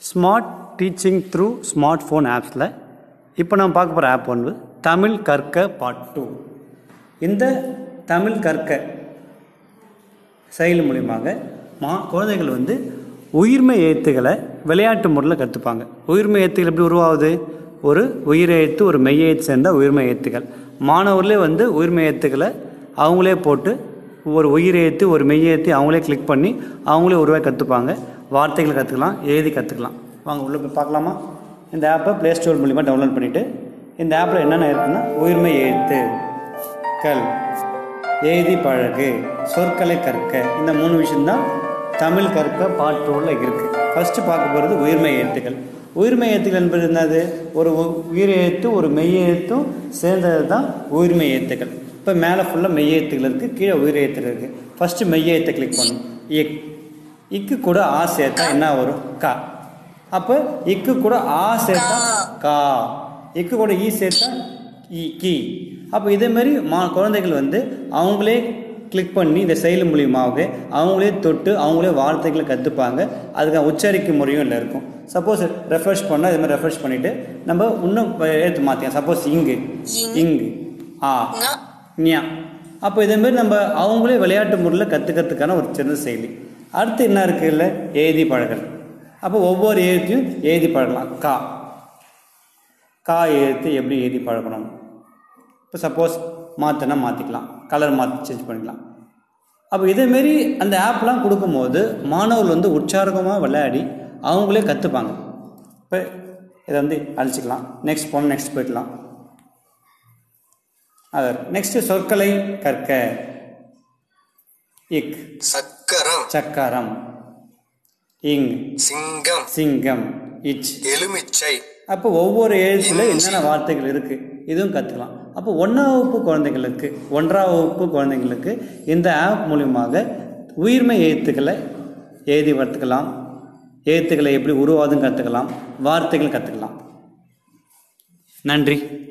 smart teaching through smart phone ஆப்ஸில் இப்போ நம்ம பார்க்க போகிற ஆப் வந்து தமிழ் கற்க பார்ட் டூ இந்த தமிழ் கற்க செயல் மூலியமாக மா குழந்தைகள் வந்து உயிர்மை எழுத்துக்களை விளையாட்டு முறையில் கற்றுப்பாங்க உயிர்மை எழுத்துக்கள் எப்படி உருவாகுது ஒரு உயிர் எழுத்து ஒரு மெய் எழுத்து சேர்ந்த உயிர்மை எழுத்துக்கள் மாணவர்களே வந்து உயிர்மை எழுத்துக்களை அவங்களே போட்டு ஒரு உயிர் எழுத்து ஒரு மெய் எழுத்து அவங்களே கிளிக் பண்ணி அவங்களே உருவாக்கி கற்றுப்பாங்க வார்த்தைகளை கற்றுக்கலாம் எழுதி கற்றுக்கலாம் வாங்க உள்ளே போய் பார்க்கலாமா இந்த ஆப்பை ப்ளே ஸ்டோர் மூலிமா டவுன்லோட் பண்ணிவிட்டு இந்த ஆப்பில் என்னென்ன இருக்குன்னா உயிர்மை எழுத்து கல் எழுதி பழகு சொற்களை கற்க இந்த மூணு விஷயம்தான் தமிழ் கற்க பார்ட் டூவில் இருக்குது ஃபஸ்ட்டு பார்க்க போகிறது உயிர்மை எழுத்துக்கள் உயிர்மை எழுத்துக்கள் என்பது என்னது ஒரு உ- உயிர் எழுத்து ஒரு மெய் எழுத்தும் சேர்ந்தது தான் உயிர்மை எழுத்துக்கள் இப்போ மேலே ஃபுல்லாக மெய் எழுத்துக்கள் இருக்குது கீழே உயிர் எழுத்துக்கள் இருக்குது ஃபஸ்ட்டு மெய் எழுத்தை கிளிக் பண்ணும் இக் இக்கு கூட ஆ சேர்த்தா என்ன வரும் கா அப்போ இக்கு கூட ஆ சேர்த்தா கா இக்கு கூட ஈ சேர்த்தா இ கி அப்போ இதே மாதிரி மா குழந்தைகள் வந்து அவங்களே கிளிக் பண்ணி இந்த செயல் மூலியமாக அவங்களே தொட்டு அவங்களே வார்த்தைகளை கற்றுப்பாங்க அதுக்கு உச்சரிக்கும் முறையும் இல்லை இருக்கும் சப்போஸ் ரெஃப்ரெஷ் பண்ணால் இது மாதிரி ரெஃப்ரெஷ் பண்ணிவிட்டு நம்ம இன்னும் எழுத்து மாற்றிக்கலாம் சப்போஸ் இங்கு இங்கு ஆ ஞா அப்போ இதேமாரி நம்ம அவங்களே விளையாட்டு முறையில் கற்றுக்கிறதுக்கான ஒரு சிறந்த செயலி அடுத்து என்ன இருக்குல்ல எழுதி பழகல் அப்போ ஒவ்வொரு எழுத்தையும் எழுதி பழகலாம் கா கா எழுத்து எப்படி எழுதி பழகணும் இப்போ சப்போஸ் மாற்றினா மாற்றிக்கலாம் கலர் மாற்றி சேஞ்ச் பண்ணிக்கலாம் அப்போ இதேமாரி அந்த ஆப்லாம் கொடுக்கும்போது மாணவர்கள் வந்து உற்சாகமாக விளையாடி அவங்களே கற்றுப்பாங்க இப்போ இதை வந்து அழிச்சிக்கலாம் நெக்ஸ்ட் போன நெக்ஸ்ட் போயிடலாம் அதர் நெக்ஸ்ட்டு சொற்களை கற்க இக் சக்கரம் சக்கரம் இங் சிங்கம் சிங்கம் இச் எலுமிச்சை அப்போ ஒவ்வொரு எழுத்துல என்னென்ன வார்த்தைகள் இருக்குது இதுவும் கற்றுக்கலாம் அப்போ ஒன்றாம் வகுப்பு குழந்தைங்களுக்கு ஒன்றாம் வகுப்பு குழந்தைங்களுக்கு இந்த ஆப் மூலியமாக உயிர்மை எழுத்துக்களை எழுதி கற்றுக்கலாம் எழுத்துக்களை எப்படி உருவாதும் கற்றுக்கலாம் வார்த்தைகள் கற்றுக்கலாம் நன்றி